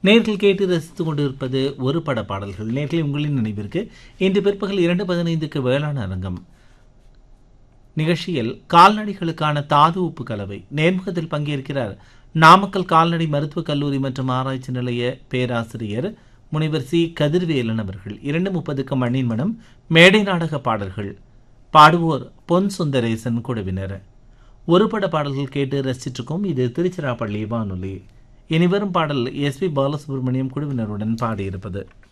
நேர்கள் கேட்டு ரசித்துக் கொண்டிருப்பது ஒரு பட பாடல்கள் நேர்களை உங்களின் நினைவிற்கு இன்று பிற்பகல் இரண்டு பதினைந்துக்கு வேளாண் அரங்கம் நிகழ்ச்சியில் கால்நடைகளுக்கான தாது உப்பு கலவை நேர்முகத்தில் பங்கேற்கிறார் நாமக்கல் கால்நடை மருத்துவக் கல்லூரி மற்றும் ஆராய்ச்சி நிலைய பேராசிரியர் முனைவர் சி கதிர்வேலன் அவர்கள் இரண்டு முப்பதுக்கு மண்ணின் மனம் மேடை நாடக பாடல்கள் பாடுவோர் பொன் சுந்தரேசன் குழுவினர் ஒரு பட பாடல்கள் கேட்டு ரசிச்சிருக்கோம் இது திருச்சிராப்பள்ளி வானொலி இனிவரும் பாடல் எஸ் பி பாலசுப்ரமணியம் குழுவினருடன் பாடியிருப்பது